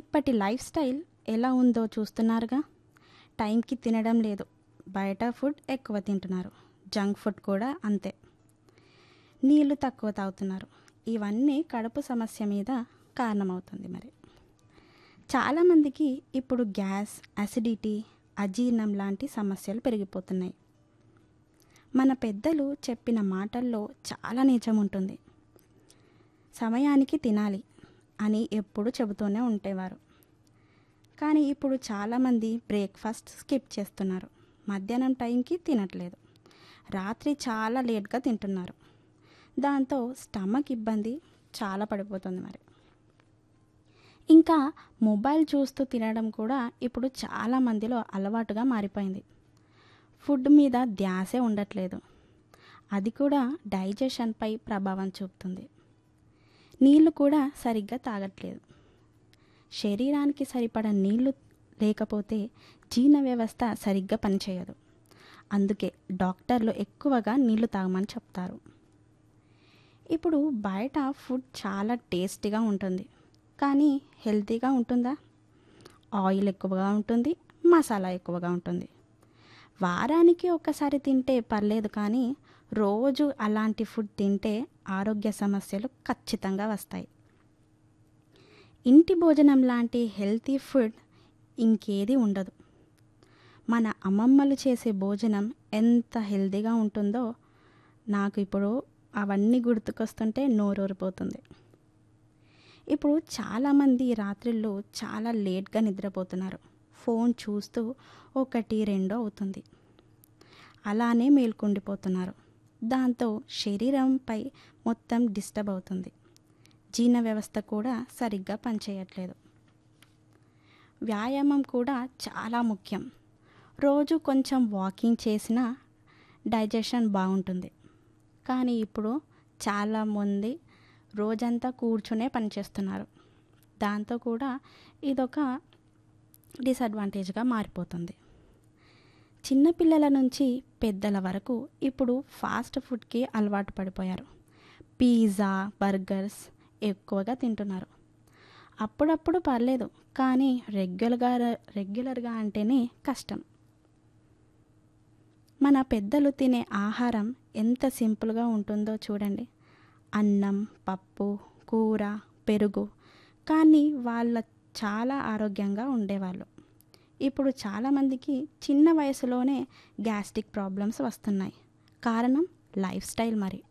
ఇప్పటి life style ఎలా ఉందో చూస్తున్నారుగా టైంకి తినడం లేదు బయట ఫుడ్ ఎక్కువ తింటున్నారు జంక్ ఫుడ్ కూడా అంతే నీళ్లు తక్కువ తాగుతున్నారు ఇవన్నీ కడుపు సమస్య మీద కారణమవుతుంది మరి చాలామందికి ఇప్పుడు గ్యాస్ అసిడిటీ అజీర్ణం లాంటి సమస్యలు పెరిగిపోతున్నాయి మన పెద్దలు చెప్పిన మాటల్లో చాలా నిజం ఉంటుంది సమయానికి తినాలి అని ఎప్పుడు చెబుతూనే ఉండేవారు కానీ ఇప్పుడు చాలామంది బ్రేక్ఫాస్ట్ స్కిప్ చేస్తున్నారు మధ్యాహ్నం టైంకి తినట్లేదు రాత్రి చాలా లేట్గా తింటున్నారు దాంతో స్టమక్ ఇబ్బంది చాలా పడిపోతుంది మరి ఇంకా మొబైల్ చూస్తూ తినడం కూడా ఇప్పుడు చాలా మందిలో అలవాటుగా మారిపోయింది ఫుడ్ మీద ధ్యాసే ఉండట్లేదు అది కూడా డైజెషన్పై ప్రభావం చూపుతుంది నీళ్లు కూడా సరిగ్గా తాగట్లేదు శరీరానికి సరిపడ నీళ్లు లేకపోతే జీర్ణ వ్యవస్థ సరిగ్గా పనిచేయదు అందుకే డాక్టర్లు ఎక్కువగా నీళ్లు తాగమని చెప్తారు ఇప్పుడు బయట ఫుడ్ చాలా టేస్టీగా ఉంటుంది కానీ హెల్తీగా ఉంటుందా ఆయిల్ ఎక్కువగా ఉంటుంది మసాలా ఎక్కువగా ఉంటుంది వారానికి ఒకసారి తింటే పర్లేదు కానీ రోజు అలాంటి ఫుడ్ తింటే ఆరోగ్య సమస్యలు ఖచ్చితంగా వస్తాయి ఇంటి భోజనం లాంటి హెల్తీ ఫుడ్ ఇంకేది ఉండదు మన అమ్మమ్మలు చేసే భోజనం ఎంత హెల్తీగా ఉంటుందో నాకు ఇప్పుడు అవన్నీ గుర్తుకొస్తుంటే నోరూరిపోతుంది ఇప్పుడు చాలామంది రాత్రిళ్ళు చాలా లేట్గా నిద్రపోతున్నారు ఫోన్ చూస్తూ ఒకటి రెండో అవుతుంది అలానే మేల్కొండిపోతున్నారు దాంతో శరీరంపై మొత్తం డిస్టర్బ్ అవుతుంది జీర్ణ వ్యవస్థ కూడా సరిగ్గా పనిచేయట్లేదు వ్యాయామం కూడా చాలా ముఖ్యం రోజు కొంచెం వాకింగ్ చేసినా డైజెషన్ బాగుంటుంది కానీ ఇప్పుడు చాలామంది రోజంతా కూర్చునే పనిచేస్తున్నారు దాంతో కూడా ఇదొక డిసడ్వాంటేజ్గా మారిపోతుంది చిన్నపిల్లల నుంచి పెద్దల వరకు ఇప్పుడు ఫాస్ట్ ఫుడ్కి అలవాటు పడిపోయారు పిజ్జా బర్గర్స్ ఎక్కువగా తింటున్నారు అప్పుడప్పుడు పర్లేదు కానీ రెగ్యులర్గా రెగ్యులర్గా అంటేనే కష్టం మన పెద్దలు తినే ఆహారం ఎంత సింపుల్గా ఉంటుందో చూడండి అన్నం పప్పు కూర పెరుగు కానీ వాళ్ళ చాలా ఆరోగ్యంగా ఉండేవాళ్ళు ఇప్పుడు చాలామందికి చిన్న వయసులోనే గ్యాస్ట్రిక్ ప్రాబ్లమ్స్ వస్తున్నాయి కారణం లైఫ్ స్టైల్ మరి